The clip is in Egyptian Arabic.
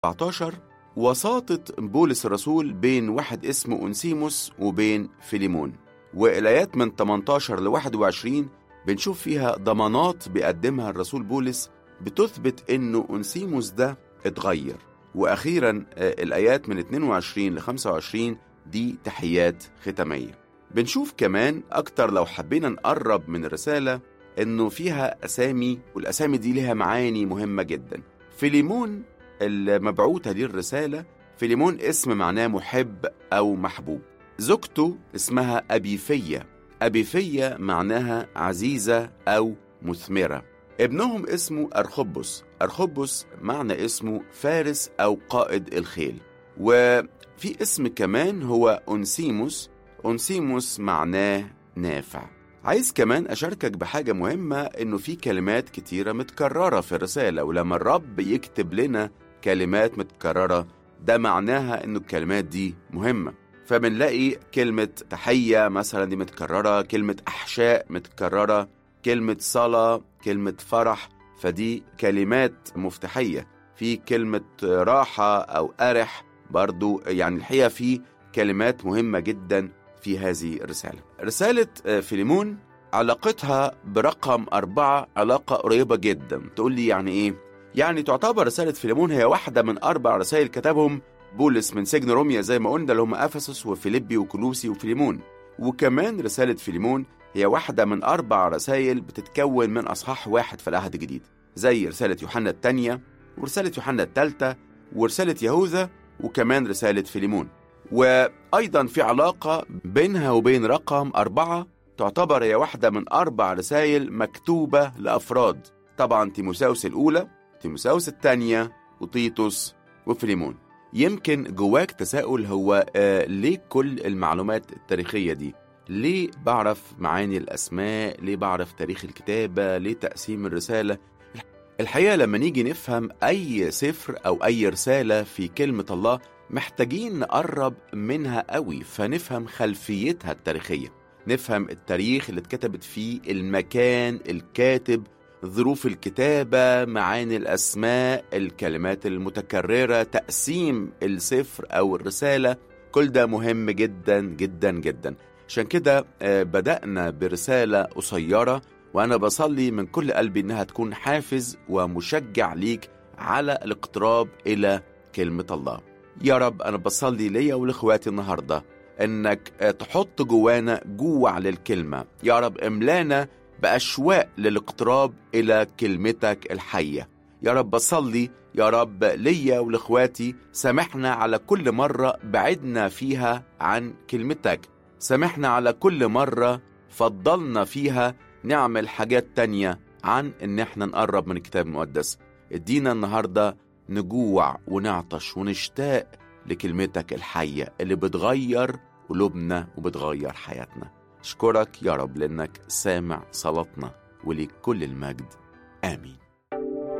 14 وساطة بولس الرسول بين واحد اسمه أنسيموس وبين فيليمون والآيات من 18 ل 21 بنشوف فيها ضمانات بيقدمها الرسول بولس بتثبت إنه أنسيموس ده اتغير وأخيرا الآيات من 22 ل 25 دي تحيات ختامية بنشوف كمان أكتر لو حبينا نقرب من الرسالة إنه فيها أسامي والأسامي دي لها معاني مهمة جدا فيليمون المبعوثة دي الرسالة فيليمون اسم معناه محب أو محبوب زوجته اسمها أبيفية أبيفية معناها عزيزة أو مثمرة ابنهم اسمه أرخبس أرخبس معنى اسمه فارس أو قائد الخيل وفي اسم كمان هو أنسيموس أنسيموس معناه نافع عايز كمان أشاركك بحاجة مهمة إنه في كلمات كتيرة متكررة في الرسالة ولما الرب يكتب لنا كلمات متكررة ده معناها إنه الكلمات دي مهمة فبنلاقي كلمة تحية مثلا دي متكررة كلمة أحشاء متكررة كلمة صلاة كلمة فرح فدي كلمات مفتاحية في كلمة راحة أو أرح برضو يعني الحقيقة في كلمات مهمة جدا في هذه الرسالة رسالة فيليمون علاقتها برقم أربعة علاقة قريبة جدا تقول لي يعني إيه؟ يعني تعتبر رسالة فيليمون هي واحدة من أربع رسائل كتبهم بولس من سجن روميا زي ما قلنا اللي هم أفسس وفيليبي وكلوسي وفيليمون وكمان رسالة فيليمون هي واحدة من أربع رسائل بتتكون من أصحاح واحد في العهد الجديد زي رسالة يوحنا الثانية ورسالة يوحنا الثالثة ورسالة يهوذا وكمان رسالة فيليمون وأيضا في علاقة بينها وبين رقم أربعة تعتبر هي واحدة من أربع رسائل مكتوبة لأفراد طبعا تيموساوس الأولى تيموساوس الثانية وتيتوس وفيليمون يمكن جواك تساؤل هو آه ليه كل المعلومات التاريخية دي ليه بعرف معاني الأسماء ليه بعرف تاريخ الكتابة ليه تقسيم الرسالة الحقيقة لما نيجي نفهم أي سفر أو أي رسالة في كلمة الله محتاجين نقرب منها قوي فنفهم خلفيتها التاريخية نفهم التاريخ اللي اتكتبت فيه المكان الكاتب ظروف الكتابة معاني الأسماء الكلمات المتكررة تقسيم السفر أو الرسالة كل ده مهم جدا جدا جدا عشان كده بدأنا برسالة قصيرة وأنا بصلي من كل قلبي إنها تكون حافز ومشجع ليك على الاقتراب إلى كلمة الله يا رب أنا بصلي ليا ولإخواتي النهاردة إنك تحط جوانا جوع للكلمة يا رب املانا بأشواق للاقتراب إلى كلمتك الحية يا رب بصلي يا رب ليا ولإخواتي سامحنا على كل مرة بعدنا فيها عن كلمتك سامحنا على كل مرة فضلنا فيها نعمل حاجات تانية عن إن احنا نقرب من الكتاب المقدس ادينا النهاردة نجوع ونعطش ونشتاق لكلمتك الحية اللي بتغير قلوبنا وبتغير حياتنا اشكرك يا رب لانك سامع صلاتنا وليك كل المجد امين